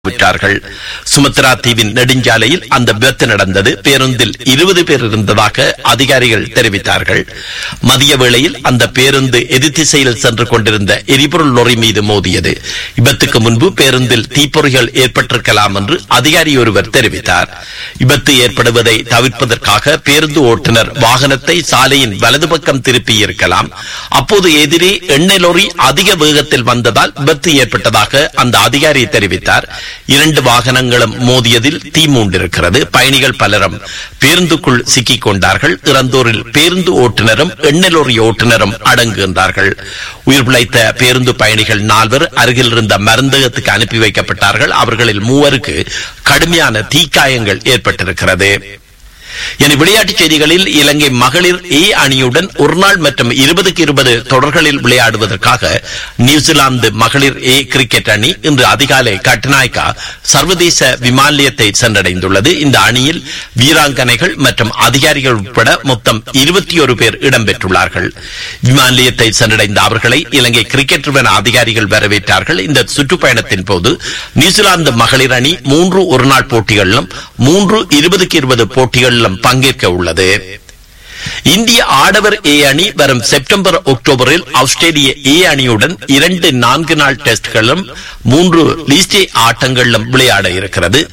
விட்டார்கள் சுமத்ரா தீவின் நெடுஞ்சாலையில் அந்த விபத்து நடந்தது பேருந்தில் இருபது பேர் இருந்ததாக அதிகாரிகள் தெரிவித்தார்கள் மதிய வேளையில் அந்த பேருந்து எதிர்த்திசையில் சென்று கொண்டிருந்த எரிபொருள் லொரி மீது மோதியது விபத்துக்கு முன்பு பேருந்தில் தீப்பொறிகள் ஏற்பட்டிருக்கலாம் என்று அதிகாரி ஒருவர் தெரிவித்தார் விபத்து ஏற்படுவதை தவிர்ப்பதற்காக பேருந்து ஓட்டுநர் வாகனத்தை சாலையின் வலது பக்கம் திருப்பி இருக்கலாம் அப்போது எதிரே எண்ணெய் லொரி அதிக வேகத்தில் வந்ததால் விபத்து ஏற்பட்டதாக அந்த அதிகாரி தெரிவித்தார் இரண்டு வாகனங்களும் மோதியதில் தீ மூண்டிருக்கிறது பயணிகள் பலரும் பேருந்துக்குள் சிக்கிக் கொண்டார்கள் இறந்தோரில் பேருந்து ஓட்டுநரும் எண்ணெய் லொரி ஓட்டுநரும் அடங்குகின்றார்கள் உயிர் பிழைத்த பேருந்து பயணிகள் நால்வர் அருகில் இருந்த மருந்தகத்துக்கு அனுப்பி வைக்கப்பட்டார்கள் அவர்களில் மூவருக்கு கடுமையான தீக்காயங்கள் ஏற்பட்டிருக்கிறது என விளையாட்டுச் செய்திகளில் இலங்கை மகளிர் ஏ அணியுடன் ஒருநாள் மற்றும் இருபதுக்கு இருபது தொடர்களில் விளையாடுவதற்காக நியூசிலாந்து மகளிர் ஏ கிரிக்கெட் அணி இன்று அதிகாலை கட்நாயக்கா சர்வதேச விமான நிலையத்தை சென்றடைந்துள்ளது இந்த அணியில் வீராங்கனைகள் மற்றும் அதிகாரிகள் உட்பட மொத்தம் இருபத்தி ஒரு பேர் இடம்பெற்றுள்ளார்கள் விமான நிலையத்தை சென்றடைந்த அவர்களை இலங்கை கிரிக்கெட் நிறுவன அதிகாரிகள் வரவேற்றார்கள் இந்த சுற்றுப்பயணத்தின் போது நியூசிலாந்து மகளிர் அணி மூன்று ஒருநாள் போட்டிகளிலும் மூன்று இருபதுக்கு இருபது போட்டிகளிலும் பங்கேற்க உள்ளது இந்திய ஆடவர் ஏ அணி வரும் செப்டம்பர் அக்டோபரில் ஆஸ்திரேலிய ஏ அணியுடன் இரண்டு நான்கு நாள் டெஸ்ட்களும் மூன்று லீஸ்டே ஆட்டங்களிலும் விளையாட இருக்கிறது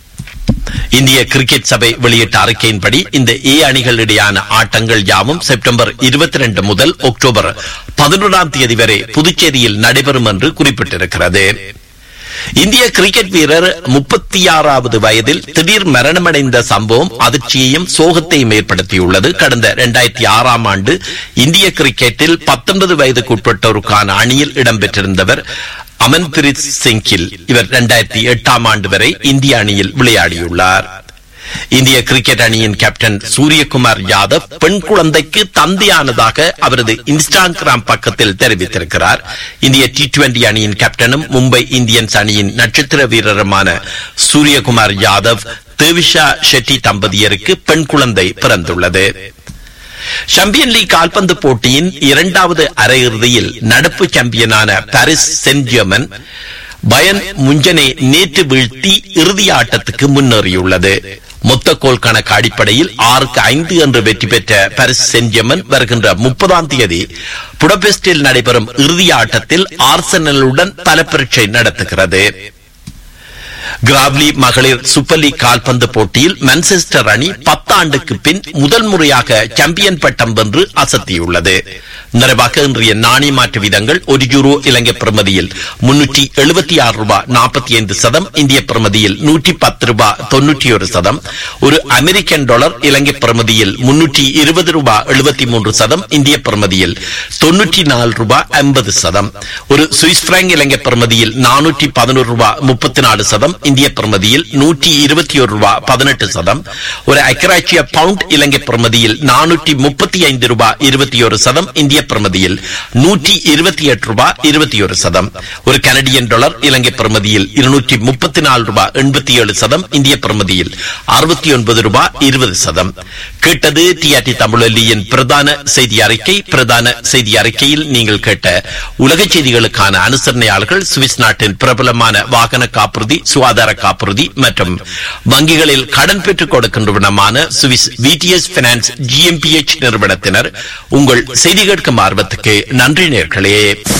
இந்திய கிரிக்கெட் சபை வெளியிட்ட அறிக்கையின்படி இந்த ஏ அணிகளிடையான ஆட்டங்கள் யாவும் செப்டம்பர் இருபத்தி ரெண்டு முதல் அக்டோபர் பதினொன்றாம் தேதி வரை புதுச்சேரியில் நடைபெறும் என்று குறிப்பிட்டிருக்கிறது இந்திய கிரிக்கெட் வீரர் முப்பத்தி ஆறாவது வயதில் திடீர் மரணமடைந்த சம்பவம் அதிர்ச்சியையும் சோகத்தையும் ஏற்படுத்தியுள்ளது கடந்த இரண்டாயிரத்தி ஆறாம் ஆண்டு இந்திய கிரிக்கெட்டில் பத்தொன்பது வயதுக்குட்பட்டோருக்கான அணியில் இடம்பெற்றிருந்தவர் அமன்பிரீத் சிங்கில் இவர் இரண்டாயிரத்தி எட்டாம் ஆண்டு வரை இந்திய அணியில் விளையாடியுள்ளார் இந்திய கிரிக்கெட் அணியின் கேப்டன் சூரியகுமார் யாதவ் பெண் குழந்தைக்கு தந்தையானதாக அவரது இன்ஸ்டாகிராம் பக்கத்தில் தெரிவித்திருக்கிறார் இந்திய டி டுவெண்டி அணியின் கேப்டனும் மும்பை இந்தியன்ஸ் அணியின் நட்சத்திர வீரருமான சூரியகுமார் யாதவ் தேவிஷா ஷெட்டி தம்பதியருக்கு பெண் குழந்தை பிறந்துள்ளது சாம்பியன் லீக் கால்பந்து போட்டியின் இரண்டாவது அரையிறுதியில் நடப்பு சாம்பியனான பாரிஸ் சென்ட் ஜெர்மன் பயன் முஞ்சனை நேற்று வீழ்த்தி இறுதி ஆட்டத்துக்கு முன்னேறியுள்ளது மொத்த கோல் கணக்கு அடிப்படையில் ஆறுக்கு ஐந்து என்று வெற்றி பெற்ற பாரிஸ் சென்ட் ஜெர்மன் வருகின்ற முப்பதாம் தேதி புடபெஸ்டில் நடைபெறும் இறுதி ஆட்டத்தில் ஆர்சனலுடன் பல பரீட்சை நடத்துகிறது கிராவ்லி மகளிர் சூப்பர் லீக் கால்பந்து போட்டியில் மான்செஸ்டர் அணி பத்தாண்டுக்கு பின் முதல் முறையாக சாம்பியன் பட்டம் வென்று அசத்தியுள்ளது நிறைவாக இன்றைய நாணய மாற்று வீதங்கள் ஒரு யூரோ இலங்கை பிரமதியில் முன்னூற்றி எழுபத்தி ஆறு ரூபாய் நாற்பத்தி ஐந்து சதம் இந்திய பிரமதியில் நூற்றி பத்து ரூபாய் தொன்னூற்றி ஒரு சதம் ஒரு அமெரிக்கன் டாலர் இலங்கை பிரமதியில் முன்னூற்றி இருபது ரூபாய் எழுபத்தி மூன்று சதம் இந்திய பிரமதியில் தொன்னூற்றி நாலு ரூபாய் ஐம்பது சதம் ஒரு சுவிஸ் பிராங்க் இலங்கை பிரமதியில் நானூற்றி பதினோரு ரூபாய் முப்பத்தி நாலு சதம் இந்திய பிரமதியில் நூற்றி இருபத்தி ஒரு ரூபாய் பதினெட்டு சதம் ஒரு ஐக்கராட்சிய பவுண்ட் இலங்கை பிரமதியில் நானூற்றி முப்பத்தி ஐந்து ரூபாய் இருபத்தி ஒரு சதம் இந்திய பிரமதியில் நூற்றி இருபத்தி எட்டு ரூபாய் இருபத்தி ஒரு சதம் ஒரு கனடியன் டாலர் இலங்கை பிரமதியில் இருநூற்றி முப்பத்தி நாலு ரூபாய் எண்பத்தி ஏழு சதம் இந்திய பிரமதியில் அறுபத்தி ஒன்பது ரூபாய் இருபது சதம் கேட்டது டிஆர்டி தமிழொலியின் பிரதான செய்தி அறிக்கை பிரதான செய்தி அறிக்கையில் நீங்கள் கேட்ட உலக செய்திகளுக்கான அனுசரணையாளர்கள் சுவிஸ் நாட்டின் பிரபலமான வாகன காப்புறுதி சுகாதார காப்புறுதி மற்றும் வங்கிகளில் கடன் பெற்றுக் கொடுக்கின்றவனமான சுவிஸ் விடிஎஸ் பினான்ஸ் ஜிஎம்பிஎச் நிறுவனத்தினர் உங்கள் செய்தி கேட்கும் ஆர்வத்துக்கு நன்றி நேர்களே